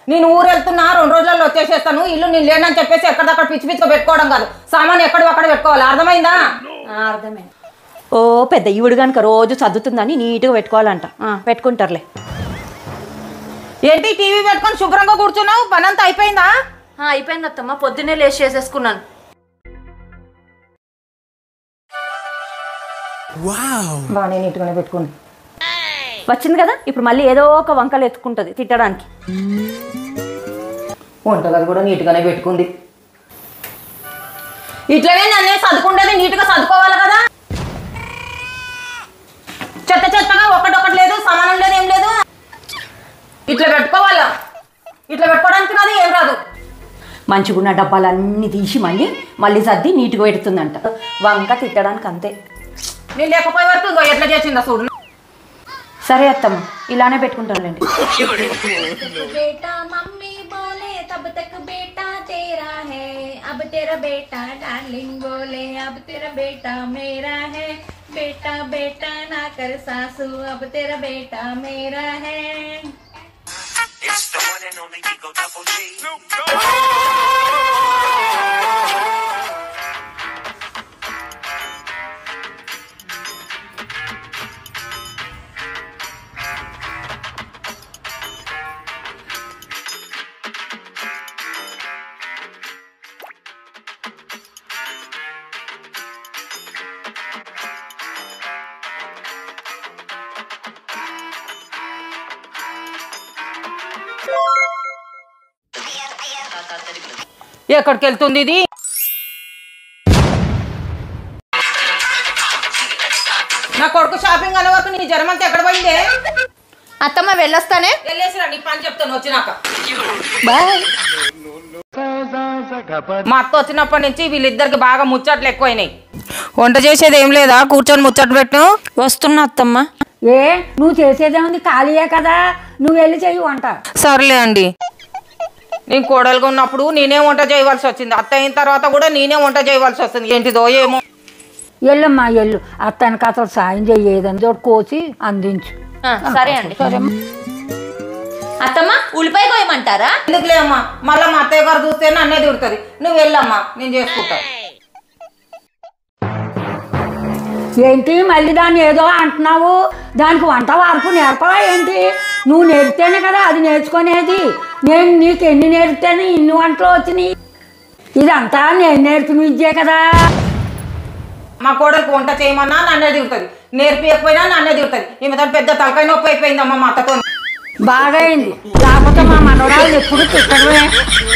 నేను ఊరు వెళ్తున్నా రెండు రోజుల్లో వచ్చేసేస్తాను ఇల్లు నేను లేనని చెప్పేసి ఎక్కడిదక్కడ పిచ్చి పిచ్చిగా పెట్టుకోవడం కాదు సామాన్ ఎక్కడ అక్కడ పెట్టుకోవాలి అర్థమైందా అర్థమే ఓ పెద్ద ఈవిడు కనుక రోజు చదువుతుందని నీట్గా పెట్టుకోవాలంట ఆ, పెట్టుకుంటారులే ఏంటి టీవీ పెట్టుకొని శుభ్రంగా కూర్చున్నావు పని అంతా అయిపోయిందా ఆ, అయిపోయింది అత్తమ్మ పొద్దున్నే లేచి చేసేసుకున్నాను బాగానే నీట్గానే పెట్టుకుంది వచ్చింది కదా ఇప్పుడు మళ్ళీ ఏదో ఒక వంకలు ఎత్తుకుంటుంది తిట్టడానికి వంటగది కూడా నీట్గానే పెట్టుకుంది ఇట్లనే నన్నే చదువుకుంటేది నీట్గా చదువుకోవాలి కదా చెత్త చెత్తగా ఒకటొకటి లేదు సమానం లేదు ఏం లేదు ఇట్లా పెట్టుకోవాలా ఇట్లా పెట్టుకోవడానికి రాదు ఏం రాదు మంచిగున్న డబ్బాలన్నీ తీసి మళ్ళీ మళ్ళీ సర్ది నీట్గా పెడుతుందంట వంక తిట్టడానికి అంతే నేను లేకపోయే వరకు ఇంకో ఎట్లా చేసిందా చూడు సరే అత్తమ్మ ఇలానే పెట్టుకుంటానులేండి बेटा मम्मी बोले तब तक बेटा तेरा है अब तेरा बेटा डार्लिंग बोले अब तेरा बेटा मेरा है बेटा बेटा ना कर सासू अब तेरा बेटा मेरा है It's the one and only Eagle Double G. ఎక్కడికి వెళ్తుంది ఇది నా కొడుకు షాపింగ్ అనే వరకు నీ జ్వరం అంతా ఎక్కడ పోయిందే అత్తమ్మ వెళ్ళొస్తానే వెళ్ళేసిరా నీ పని చెప్తాను వచ్చినాక మా అత్త వచ్చినప్పటి నుంచి వీళ్ళిద్దరికి బాగా ముచ్చట్లు ఎక్కువైనాయి వంట చేసేది ఏం లేదా కూర్చొని ముచ్చట్లు పెట్టు వస్తున్నా అత్తమ్మ ఏ నువ్వు చేసేదేముంది ఖాళీయే కదా నువ్వు వెళ్ళి చెయ్యి వంట సర్లే అండి నేను కోడలుగా ఉన్నప్పుడు నేనే వంట చేయవలసి వచ్చింది అత్త అయిన తర్వాత కూడా నేనే వంట చేయవలసి వస్తుంది ఏంటిదో ఏమో ఎల్లమ్మా ఎల్లు అత్తనికి అసలు సాయం చెయ్యి ఏదని చోటు కోసి అందించు ఆ, సరే అండి అత్తమ్మ ఉల్లిపాయ కోయమంటారా ఎందుకులే అమ్మా మళ్ళీ మా అత్తయ్య గారు చూస్తే నన్నే తిడుతుంది నువ్వు వెళ్ళమ్మా నేను చేసుకుంటా ఏంటి మళ్ళీ దాన్ని ఏదో అంటున్నావు దానికి వంట వార్పు నేర్పవా ఏంటి నువ్వు నేర్పితేనే కదా అది నేర్చుకునేది నేను నీకు ఎన్ని నేర్పితేనే ఇన్ని వంటలు వచ్చినాయి ఇదంతా నేను నేర్పిన విద్యే కదా మా కోడలికి వంట చేయమన్నా నన్నే తిడుతుంది నేర్పియకపోయినా నన్నే తిడుతుంది ఈమె తోటి పెద్ద తలకాయ నొప్పి అయిపోయిందమ్మా మా అత్తతో బాగా అయింది లేకపోతే మా మనవరాలు ఎప్పుడు తిట్టడమే